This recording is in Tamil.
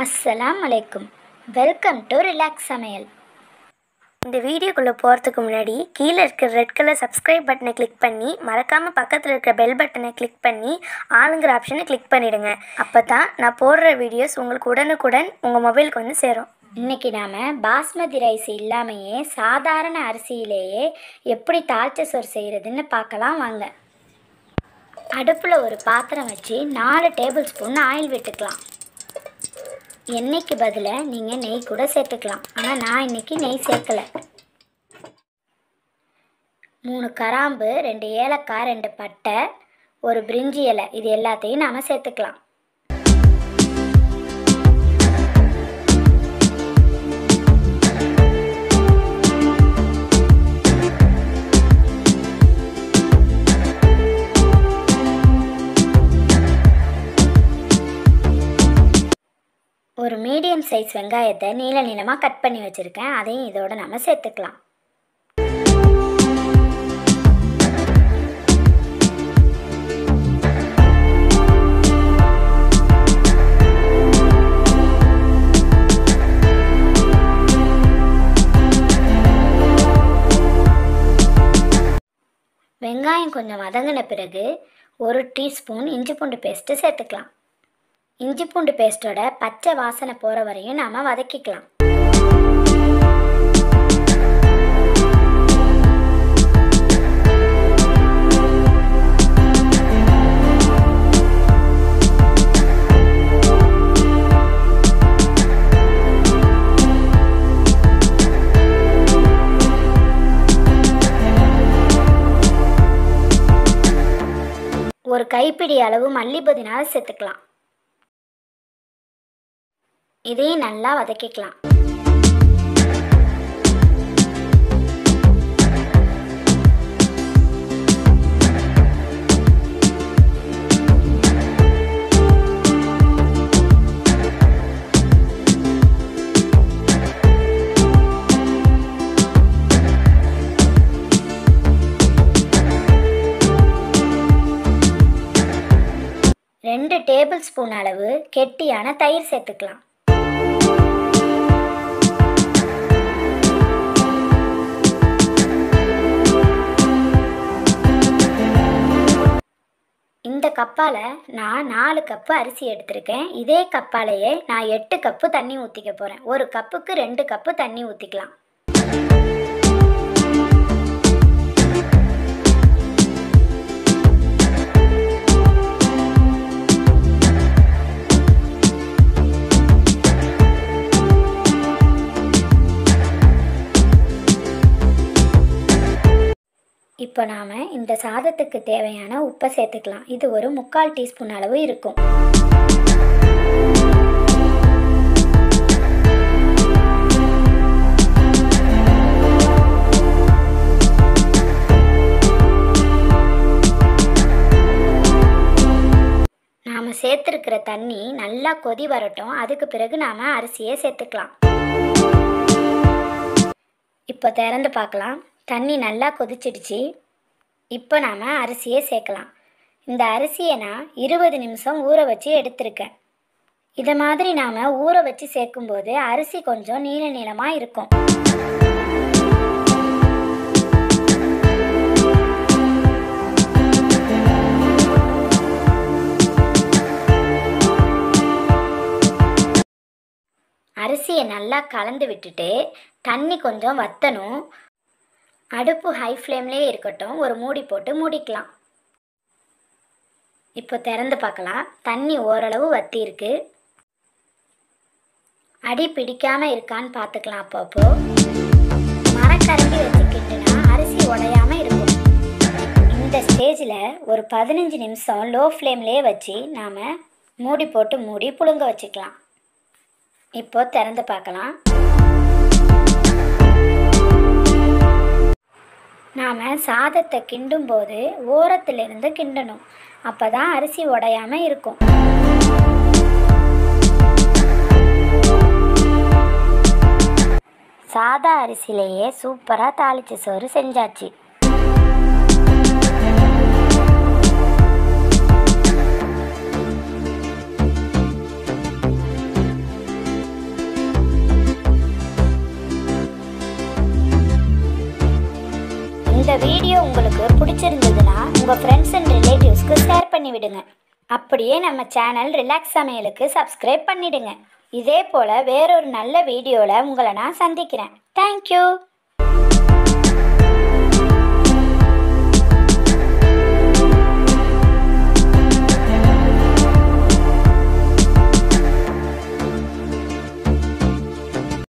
அஸ்ஸலாம் அலைக்கும் வெல்கம் டு ரிலாக்ஸ் சமையல் இந்த வீடியோக்குள்ளே போகிறதுக்கு முன்னாடி கீழே இருக்கிற ரெட் கலர் சப்ஸ்கிரைப் பட்டனை கிளிக் பண்ணி மறக்காமல் பக்கத்தில் இருக்கிற பெல் பட்டனை கிளிக் பண்ணி ஆளுங்கிற ஆப்ஷனை கிளிக் பண்ணிடுங்க அப்போ தான் நான் போடுற வீடியோஸ் உங்களுக்கு உடனுக்குடன் உங்கள் மொபைலுக்கு வந்து சேரும் இன்னைக்கு நாம் பாஸ்மதி ரைஸ் இல்லாமையே சாதாரண அரிசியிலேயே எப்படி தாழ்ச்ச சோறு செய்கிறதுன்னு பார்க்கலாம் வாங்க அடுப்பில் ஒரு பாத்திரம் வச்சு நாலு டேபிள் ஸ்பூன் ஆயில் விட்டுக்கலாம் எண்ணெய்க்கு பதிலாக நீங்கள் நெய் கூட சேர்த்துக்கலாம் ஆனால் நான் இன்னைக்கு நெய் சேர்க்கலை மூணு கராம்பு ரெண்டு ஏலக்காய் ரெண்டு பட்டை ஒரு பிரிஞ்சி இலை இது எல்லாத்தையும் நாம் சேர்த்துக்கலாம் ஒரு மீடியம் சைஸ் வெங்காயத்தை நீள நீளமாக கட் பண்ணி வச்சுருக்கேன் அதையும் இதோட நம்ம சேர்த்துக்கலாம் வெங்காயம் கொஞ்சம் வதங்கின பிறகு ஒரு டீஸ்பூன் இஞ்சி பூண்டு பேஸ்ட்டு சேர்த்துக்கலாம் இஞ்சி பூண்டு பேஸ்ட்டோட பச்சை வாசனை போகிற வரையும் நாம் வதக்கிக்கலாம் ஒரு கைப்பிடி அளவு மல்லி புதினா சேர்த்துக்கலாம் இதையும் நல்லா வதக்கிக்கலாம் ரெண்டு டேபிள் ஸ்பூன் அளவு கெட்டியான தயிர் சேர்த்துக்கலாம் இந்த கப்பால் நான் நாலு கப்பு அரிசி எடுத்திருக்கேன் இதே கப்பாலேயே நான் எட்டு கப்பு தண்ணி ஊற்றிக்க போகிறேன் ஒரு கப்புக்கு ரெண்டு கப்பு தண்ணி ஊற்றிக்கலாம் இப்போ நாம் இந்த சாதத்துக்கு தேவையான உப்பை சேர்த்துக்கலாம் இது ஒரு முக்கால் டீஸ்பூன் அளவு இருக்கும் நாம் சேர்த்துருக்கிற தண்ணி நல்லா கொதி வரட்டும் அதுக்கு பிறகு நாம் அரிசியை சேர்த்துக்கலாம் இப்போ திறந்து பார்க்கலாம் தண்ணி நல்லா கொதிச்சிடுச்சு இப்போ நாம் அரிசியை சேர்க்கலாம் இந்த அரிசியை நான் இருபது நிமிஷம் ஊற வச்சு எடுத்திருக்கேன் இதை மாதிரி நாம் ஊற வச்சு சேர்க்கும்போது அரிசி கொஞ்சம் நீள நீளமாக இருக்கும் அரிசியை நல்லா கலந்து விட்டுட்டு தண்ணி கொஞ்சம் வற்றணும் அடுப்பு ஹை ஃப்ளேம்லேயே இருக்கட்டும் ஒரு மூடி போட்டு மூடிக்கலாம் இப்போ திறந்து பார்க்கலாம் தண்ணி ஓரளவு வத்தி இருக்கு அடி பிடிக்காம இருக்கான்னு பார்த்துக்கலாம் அப்பப்போ மரக்கரண்டி வச்சுக்கிட்டுனா அரிசி உடையாம இருக்கும் இந்த ஸ்டேஜில் ஒரு பதினஞ்சு நிமிஷம் லோ ஃப்ளேம்லேயே வச்சு நாம் மூடி போட்டு மூடி புழுங்க வச்சுக்கலாம் இப்போ திறந்து பார்க்கலாம் நாம் சாதத்தை கிண்டும் போது ஓரத்திலிருந்து கிண்டணும் அப்போ தான் அரிசி உடையாம இருக்கும் சாதா அரிசியிலேயே சூப்பராக தாளிச்ச சோறு செஞ்சாச்சு வீடியோ உங்களுக்கு பிடிச்சிருந்ததுன்னா உங்கள் ஃப்ரெண்ட்ஸ் அண்ட் ரிலேட்டிவ்ஸ்க்கு ஷேர் பண்ணி விடுங்க அப்படியே நம்ம சேனல் ரிலாக்ஸ் சமையலுக்கு சப்ஸ்கிரைப் பண்ணிடுங்க இதே போல் வேறொரு நல்ல வீடியோவில் உங்களை நான் சந்திக்கிறேன் தேங்க்யூ